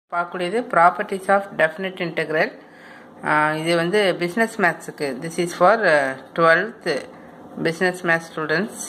பார்க்கக்கூடியது properties of definite integral இது வந்து பிஸ்னஸ் மேத்ஸுக்கு this is for twelfth business maths students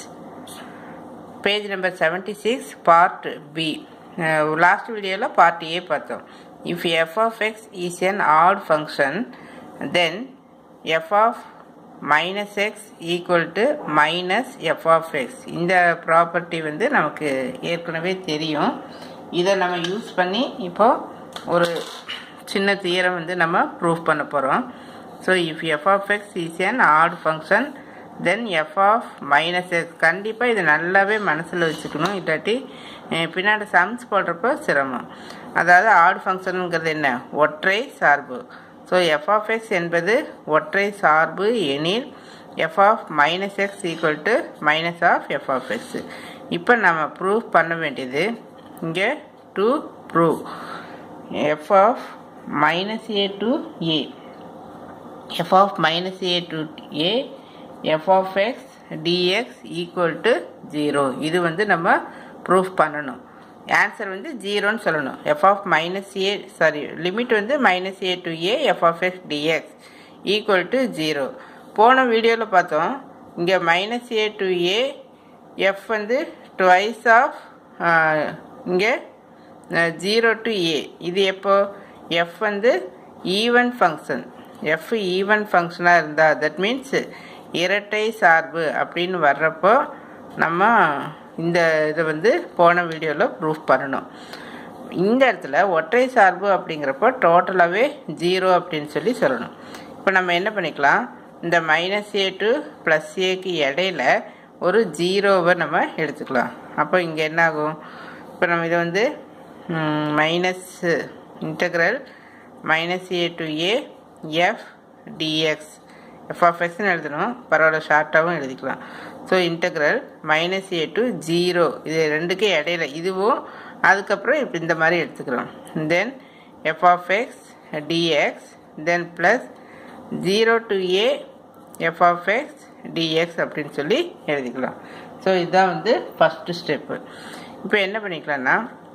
page number seventy six part B last வீடியோவில் part A பார்த்தோம் if F of X is an odd function then F of minus X equal to minus F of X இந்த property வந்து நமக்கு ஏற்கனவே தெரியும் இதை நம்ம use பண்ணி இப்போ ஒரு சின்ன தியரம் வந்து நம்ம ப்ரூவ் பண்ண போகிறோம் so if F of X is an odd function then F of minus X கண்டிப்பாக இது நல்லாவே மனசில் வச்சுக்கணும் இல்லாட்டி பின்னாடி சம்ஸ் போடுறப்போ சிரமம் அதாவது ஆட் ஃபங்க்ஷனுங்கிறது என்ன ஒற்றை சார்பு ஸோ எஃப் ஆஃப் எக்ஸ் என்பது ஒற்றை சார்பு எனில் F of minus X equal to minus of F of X இப்போ நம்ம ப்ரூவ் பண்ண வேண்டியது இங்கே to prove F of minus A to A F of minus A to A F of X dx equal to zero இது வந்து நம்ம proof பண்ணணும் answer வந்து ஜீரோன்னு சொல்லணும் F of minus A sorry limit வந்து minus A to A F of X dx equal to zero போன வீடியோவில் பார்த்தோம் இங்கே minus A to A F வந்து டுவைஸ் ஆஃப் இங்கே ஜீரோ டு ஏ இது எப்போ எஃப் வந்து ஈவன் ஃபங்க்ஷன் எஃப் ஈவன் ஃபங்க்ஷனாக இருந்தால் தட் மீன்ஸ் இரட்டை சார்பு அப்படின்னு வர்றப்போ நம்ம இந்த இதை வந்து போன வீடியோவில் ப்ரூஃப் பண்ணணும் இந்த இடத்துல ஒற்றை சார்பு அப்படிங்கிறப்போ டோட்டலாகவே ஜீரோ அப்படின்னு சொல்லி சொல்லணும் இப்போ நம்ம என்ன பண்ணிக்கலாம் இந்த மைனஸ் ஏ டு ப்ளஸ் ஏக்கு இடையில ஒரு ஜீரோவை நம்ம எடுத்துக்கலாம் அப்போ இங்கே என்ன ஆகும் இப்போ நம்ம இதை வந்து minus integral minus A to A F dx F of எக்ஸ்னு எழுதணும் பரவாயில்ல ஷார்ட்டாகவும் எழுதிக்கலாம் so integral minus A to zero இது ரெண்டுக்கு இடையில இதுவும் அதுக்கப்புறம் இப்போ இந்த மாதிரி எடுத்துக்கிறோம் then F of X dx then plus zero to A F of X dx அப்படின்னு சொல்லி எழுதிக்கலாம் ஸோ இதுதான் வந்து ஃபஸ்ட்டு ஸ்டெப்பு இப்போ என்ன பண்ணிக்கலாம்னா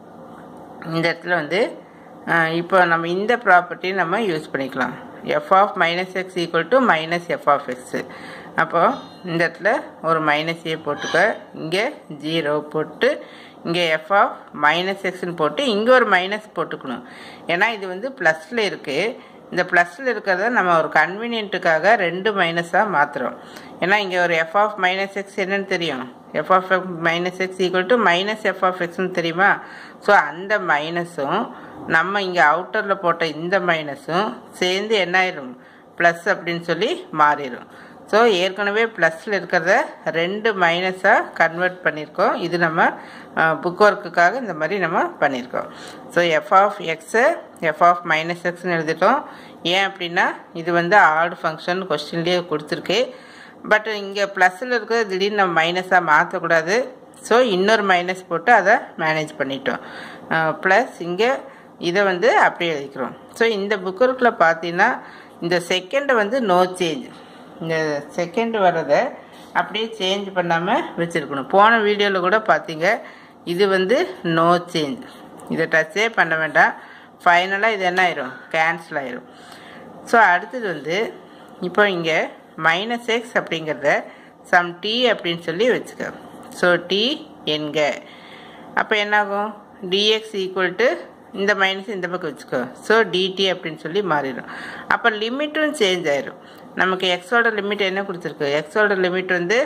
இந்த இடத்துல வந்து இப்போ நம்ம இந்த ப்ராப்பர்ட்டி நம்ம யூஸ் பண்ணிக்கலாம் F of minus X equal to minus F of X அப்போ இந்த இடத்துல ஒரு மைனஸ் ஏ போட்டுக்க இங்கே ஜீரோ போட்டு இங்கே எஃப் ஆஃப் மைனஸ் எக்ஸ்னு போட்டு இங்கே ஒரு மைனஸ் போட்டுக்கணும் ஏன்னா இது வந்து ப்ளஸில் இருக்குது இந்த ப்ளஸில் இருக்கிறத நம்ம ஒரு கன்வீனியன்ட்டுக்காக ரெண்டு மைனஸாக மாற்றுறோம் ஏன்னா இங்கே ஒரு எஃப் ஆஃப் மைனஸ் எக்ஸ் என்னன்னு தெரியும் F of minus X equal to minus F of எக்ஸ்னு தெரியுமா ஸோ அந்த மைனஸும் நம்ம இங்கே அவுட்டரில் போட்ட இந்த மைனஸும் சேர்ந்து என்ன ஆயிரும் ப்ளஸ் அப்படின்னு சொல்லி மாறிடும் ஸோ ஏற்கனவே ப்ளஸில் இருக்கிறத ரெண்டு மைனஸாக கன்வெர்ட் பண்ணியிருக்கோம் இது நம்ம புக் ஒர்க்குக்காக இந்த மாதிரி நம்ம பண்ணியிருக்கோம் ஸோ எஃப் ஆஃப் எக்ஸை எஃப் ஆஃப் மைனஸ் எக்ஸ்னு எழுதிட்டோம் ஏன் அப்படின்னா இது வந்து ஆடு ஃபங்க்ஷன் கொஸ்டின்லேயே கொடுத்துருக்கு பட் இங்கே ப்ளஸில் இருக்கிறது திடீர்னு நம்ம மைனஸாக மாற்றக்கூடாது ஸோ இன்னொரு மைனஸ் போட்டு அதை மேனேஜ் பண்ணிட்டோம் ப்ளஸ் இங்கே இதை வந்து அப்படியே எழுதிக்கிறோம் ஸோ இந்த புக் ஒர்க்கில் பார்த்தீங்கன்னா இந்த செகண்டை வந்து நோ சேஞ்ச் இந்த செகண்ட் வர்றதை அப்படியே சேஞ்ச் பண்ணாமல் வச்சுருக்கணும் போன வீடியோவில் கூட பார்த்தீங்க இது வந்து நோ சேஞ்ச் இதை டச்சே பண்ண வேண்டாம் ஃபைனலாக இது என்ன ஆயிரும் கேன்சல் ஆயிரும் ஸோ அடுத்தது வந்து இப்போ இங்கே மைனஸ் எக்ஸ் அப்படிங்கிறத சம் டி அப்படின்னு சொல்லி வச்சுக்க ஸோ டி என்க அப்போ என்னாகும் டிஎக்ஸ் ஈக்குவல் டு இந்த மைனஸ் இந்த பக்கம் வச்சுக்கோ ஸோ டிடி அப்படின்னு சொல்லி மாறிடும் அப்போ லிமிட்டும் சேஞ்ச் ஆயிரும் நமக்கு எக்ஸோட லிமிட் என்ன கொடுத்துருக்கு எக்ஸோட லிமிட் வந்து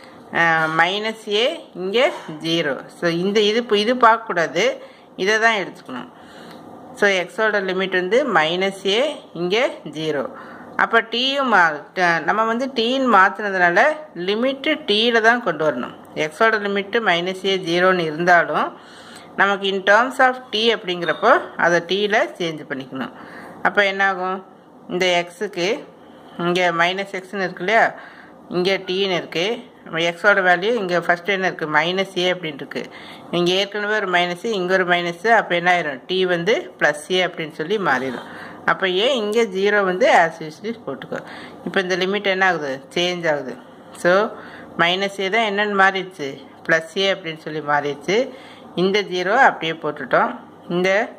மைனஸ் ஏ இங்கே ஜீரோ ஸோ இந்த இது இது பார்க்கக்கூடாது இதை தான் எடுத்துக்கணும் ஸோ எக்ஸோட லிமிட் வந்து மைனஸ் ஏ இங்கே ஜீரோ அப்போ டீயும் மா நம்ம வந்து டீன்னு மாற்றினதுனால லிமிட்டு டீயில் தான் கொண்டு வரணும் எக்ஸோட லிமிட்டு மைனஸ் ஏ ஜீரோன்னு இருந்தாலும் நமக்கு இன் டேர்ம்ஸ் ஆஃப் டி அப்படிங்கிறப்போ அதை டீயில் சேஞ்ச் பண்ணிக்கணும் அப்போ என்னாகும் இந்த எக்ஸுக்கு இங்கே மைனஸ் எக்ஸ்னு இருக்கு இல்லையா இங்கே டீன்னு இருக்குது எக்ஸோட வேல்யூ இங்கே ஃபஸ்ட்டு என்ன இருக்குது மைனஸ் ஏ அப்படின்னு இருக்குது இங்கே ஏற்கனவே ஒரு மைனஸு இங்கே ஒரு மைனஸு அப்போ என்ன ஆயிரும் டி வந்து ப்ளஸ் ஏ அப்படின்னு சொல்லி மாறிடும் அப்போ ஏ இங்கே ஜீரோ வந்து ஆஸ் யூஸ்லி போட்டுக்கோ இப்போ இந்த லிமிட் என்ன ஆகுது சேஞ்ச் ஆகுது ஸோ மைனஸ் ஏ தான் என்னென்னு மாறிடுச்சு ப்ளஸ் ஏ அப்படின்னு சொல்லி மாறிடுச்சு இந்த ஜீரோ அப்படியே போட்டுட்டோம் இந்த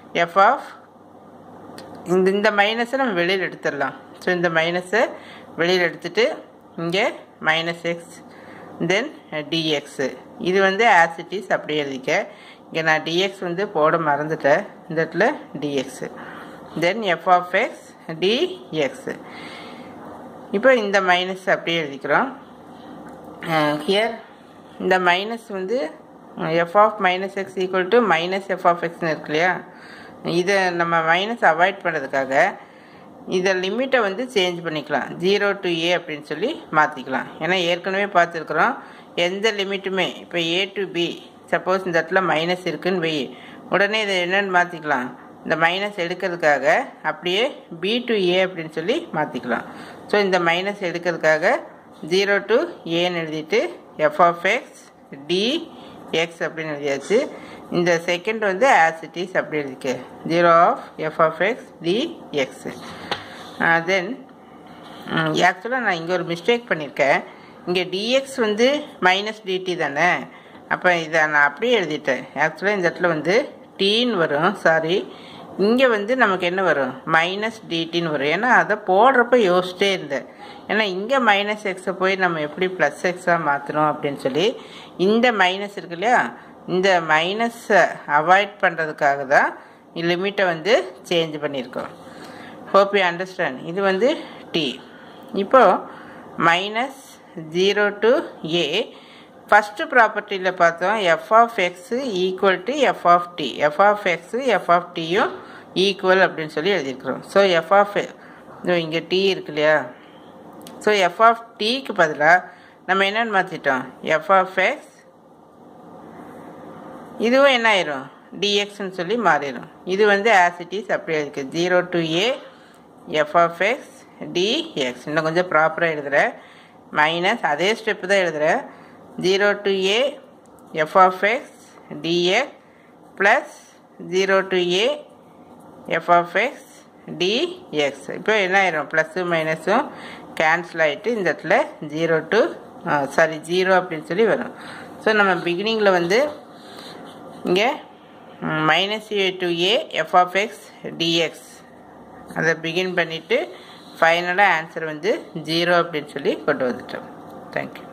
எஃப் ஆஃப் இந்த இந்த மைனஸை நம்ம வெளியில் எடுத்துடலாம் ஸோ இந்த மைனஸை வெளியில் எடுத்துட்டு இங்கே மைனஸ் எக்ஸ் தென் டிஎக்ஸு இது வந்து ஆசிட்டிஸ் அப்படியே எழுதிக்க இங்கே நான் டிஎக்ஸ் வந்து போட மறந்துட்டேன் இந்த இடத்துல dx then F of X dx இப்போ இந்த மைனஸ் அப்படியே எழுதிக்கிறோம் ஹியர் இந்த மைனஸ் வந்து F of minus X equal to minus F of எக்ஸ்னு இருக்கு இல்லையா இதை நம்ம மைனஸ் அவாய்ட் பண்ணுறதுக்காக இதை லிமிட்டை வந்து சேஞ்ச் பண்ணிக்கலாம் ஜீரோ டு ஏ அப்படின்னு சொல்லி மாற்றிக்கலாம் ஏன்னா ஏற்கனவே பார்த்துருக்குறோம் எந்த லிமிட்டுமே இப்போ ஏ டு பி சப்போஸ் இந்த இடத்துல மைனஸ் இருக்குன்னு வை உடனே இதை என்னென்னு மாற்றிக்கலாம் இந்த மைனஸ் எடுக்கிறதுக்காக அப்படியே பி டு ஏ அப்படின்னு சொல்லி மாற்றிக்கலாம் ஸோ இந்த மைனஸ் எடுக்கிறதுக்காக ஜீரோ டு ஏன்னு எழுதிட்டு F of X D X அப்படின்னு எழுதியாச்சு இந்த செகண்ட் வந்து ஆசிட்டிஸ் அப்படி எழுதிக்க zero of F of X D X then ஆக்சுவலாக நான் இங்கே ஒரு மிஸ்டேக் பண்ணியிருக்கேன் இங்கே டிஎக்ஸ் வந்து மைனஸ் டிடி தானே அப்போ இதை நான் அப்படியே எழுதிட்டேன் ஆக்சுவலாக இந்த இடத்துல வந்து டீன்னு வரும் சாரி இங்கே வந்து நமக்கு என்ன வரும் மைனஸ் டிடின்னு வரும் ஏன்னா அதை போடுறப்ப யோசிச்சிட்டே இருந்தேன் ஏன்னா இங்கே மைனஸ் எக்ஸை போய் நம்ம எப்படி ப்ளஸ் எக்ஸாக மாற்றணும் அப்படின்னு சொல்லி இந்த மைனஸ் இருக்கு இல்லையா இந்த மைனஸை அவாய்ட் பண்ணுறதுக்காக தான் லிமிட்டை வந்து சேஞ்ச் பண்ணியிருக்கோம் ஹோப் யூ அண்டர்ஸ்டாண்ட் இது வந்து டி இப்போது minus zero to A first ப்ராப்பர்ட்டியில் பார்த்தோம் F of X equal to F of T F of X F of டியும் ஈக்குவல் அப்படின்னு சொல்லி எழுதியிருக்கிறோம் ஸோ எஃப் ஆஃப் இங்கே டி இருக்கு இல்லையா ஸோ எஃப் ஆஃப் டிக்கு பதிலாக நம்ம என்னென்னு மாற்றிட்டோம் எஃப் ஆஃப் எக்ஸ் இதுவும் என்ன ஆயிரும் டிஎக்ஸ்னு சொல்லி மாறிடும் இது வந்து ஆசிட்டிஸ் அப்படியே இருக்கு zero to A F of X dx இன்னும் கொஞ்சம் ப்ராப்பராக எழுதுகிறேன் மைனஸ் அதே ஸ்டெப்பு தான் எழுதுகிறேன் zero to A F of X dx plus zero to A F of X dx இப்போ என்ன ஆயிரும் ப்ளஸ்ஸும் மைனஸும் கேன்சல் ஆகிட்டு இந்த இடத்துல ஜீரோ டு சாரி ஜீரோ அப்படின்னு சொல்லி வரும் ஸோ நம்ம பிகினிங்கில் வந்து இங்கே minus A to A F of X dx அதை பிகின் பண்ணிவிட்டு ஃபைனலாக ஆன்சர் வந்து ஜீரோ அப்படின்னு சொல்லி கொண்டு வந்துட்டோம் தேங்க்யூ